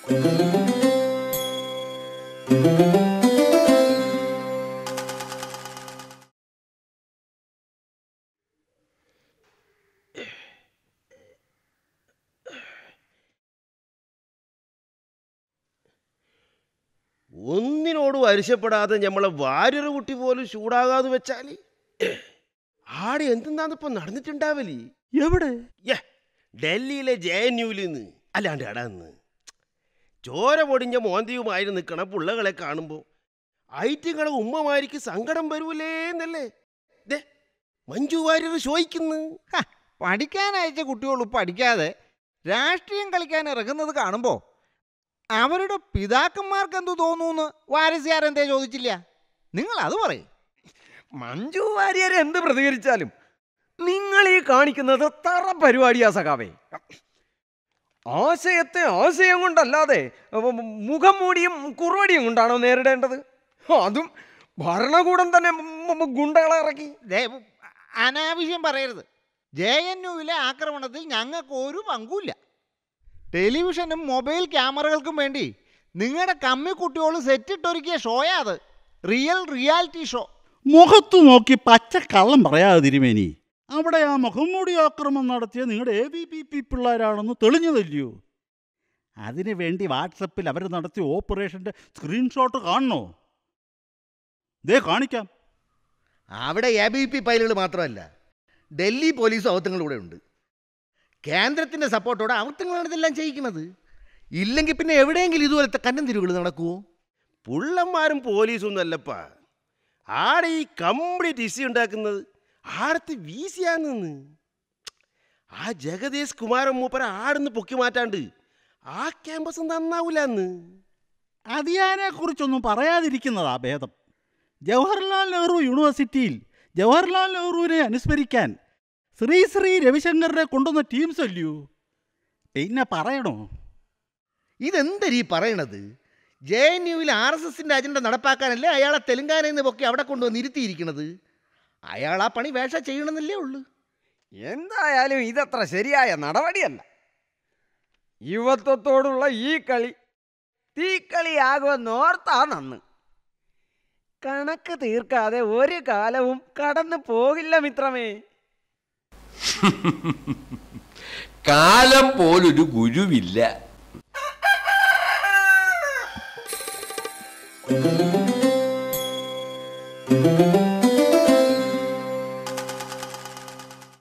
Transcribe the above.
ഒന്നിനോടും അരിശപ്പെടാതെ ഞമ്മളെ വാര്യറ് കുട്ടി പോലും ചൂടാകാതെ വെച്ചാല് ആടെ എന്തെന്നാന്ന് ഇപ്പൊ നടന്നിട്ടുണ്ടാവലി എവിടെ യെ ഡൽഹിയിലെ ജെ എൻ യുവിലിന്ന് അല്ലാണ്ട് എടാന്ന് ചോര പൊടിഞ്ഞ മോന്തിയുമായി നിൽക്കണ പുള്ളകളെ കാണുമ്പോ ഐറ്റിങ്ങളെ ഉമ്മമാരിക്ക് സങ്കടം വരൂലേ എന്നല്ലേ ദേ മഞ്ജു വാര്യർ ചോദിക്കുന്നു പഠിക്കാൻ അയച്ച കുട്ടികൾ പഠിക്കാതെ രാഷ്ട്രീയം കളിക്കാൻ ഇറങ്ങുന്നത് കാണുമ്പോൾ അവരുടെ പിതാക്കന്മാർക്ക് എന്തു തോന്നുന്നു വാരസ്യാരെന്തേ ചോദിച്ചില്ല നിങ്ങൾ അത് പറയും മഞ്ജു വാര്യർ എന്ത് പ്രതികരിച്ചാലും നിങ്ങൾ ഈ കാണിക്കുന്നത് തറ പരിപാടിയാ സഖാവേ ആശയത്തെ ആശയം കൊണ്ടല്ലാതെ ഉം, മുഖം മൂടിയും കുറുവടിയും കൊണ്ടാണോ നേരിടേണ്ടത് അതും ഭരണകൂടം തന്നെ ഉം, ഉം, ഗുണ്ടകളെ ഇറക്കി ദേ, അനാവശ്യം പറയരുത് ജെ എൻ യുവിലെ ആക്രമണത്തിൽ ഞങ്ങൾക്ക് ഒരു പങ്കുമില്ല ടെലിവിഷനും മൊബൈൽ ക്യാമറകൾക്കും വേണ്ടി നിങ്ങളുടെ കമ്മി കുട്ടികൾ സെറ്റിട്ടൊരുക്കിയ ഷോയാ അത് റിയൽ റിയാലിറ്റി ഷോ മുഖത്തു നോക്കി പച്ച കള്ളം പറയാതെ തിരുമേനി അവിടെ ആ മുഖംമൂടി ആക്രമണം നടത്തിയ നിങ്ങളുടെ എ ബി പി പി പിള്ളേരാണെന്ന് തെളിഞ്ഞതല്ലയോ അതിനു വേണ്ടി വാട്സപ്പിൽ അവർ നടത്തിയ ഓപ്പറേഷൻ്റെ സ്ക്രീൻഷോട്ട് കാണണോ ദേ കാണിക്കാം അവിടെ എ ബി പി പൈലുകൾ മാത്രമല്ല ഡൽഹി പോലീസും അവത്തങ്ങളുടെ ഉണ്ട് കേന്ദ്രത്തിന്റെ സപ്പോർട്ടോടെ അവത്തങ്ങളാണ് ഇതെല്ലാം ചെയ്യിക്കുന്നത് ഇല്ലെങ്കിൽ പിന്നെ എവിടെയെങ്കിലും ഇതുപോലത്തെ കന്നം തിരുവുകൾ നടക്കുമോ പുള്ളന്മാരും പോലീസും ഒന്നല്ലപ്പാ ആടെ ഈ കംപ്ലീറ്റ് ഇഷ്യൂ ഉണ്ടാക്കുന്നത് ആടത്ത് വീസിയാന്ന് ആ ജഗദീഷ് കുമാരൻ മൂപ്പര ആടുന്ന് പൊക്കി മാറ്റാണ്ട് ആ ക്യാമ്പസ് നന്നാവൂലെന്ന് അതിയാനെ കുറിച്ചൊന്നും പറയാതിരിക്കുന്നതാ ഭേദം ജവഹർലാൽ നെഹ്റു യൂണിവേഴ്സിറ്റിയിൽ ജവഹർലാൽ നെഹ്റുവിനെ അനുസ്മരിക്കാൻ ശ്രീ ശ്രീ രവിശങ്കറിനെ കൊണ്ടുവന്ന ടീംസ് അല്ലയോ പിന്നെ പറയണോ ഇതെന്തരീ പറയണത് ജെ എൻ യുവിൽ ആർ എസ് എസിന്റെ അജണ്ട നടപ്പാക്കാനല്ലേ അയാളെ തെലുങ്കാനയിൽ നിന്ന് പൊക്കി അവിടെ കൊണ്ടുവന്ന് ഇരുത്തിയിരിക്കുന്നത് അയാൾ ആ പണി വേഷ ചെയ്യണമെന്നല്ലേ ഉള്ളൂ എന്തായാലും ഇതത്ര ശരിയായ നടപടിയല്ല യുവത്വത്തോടുള്ള ഈ കളി തീക്കളിയാകുമെന്നോർത്താ നന്ന് കണക്ക് തീർക്കാതെ ഒരു കാലവും കടന്നു പോകില്ല മിത്രമേ കാലം പോലൊരു ഗുരുവില്ല ആ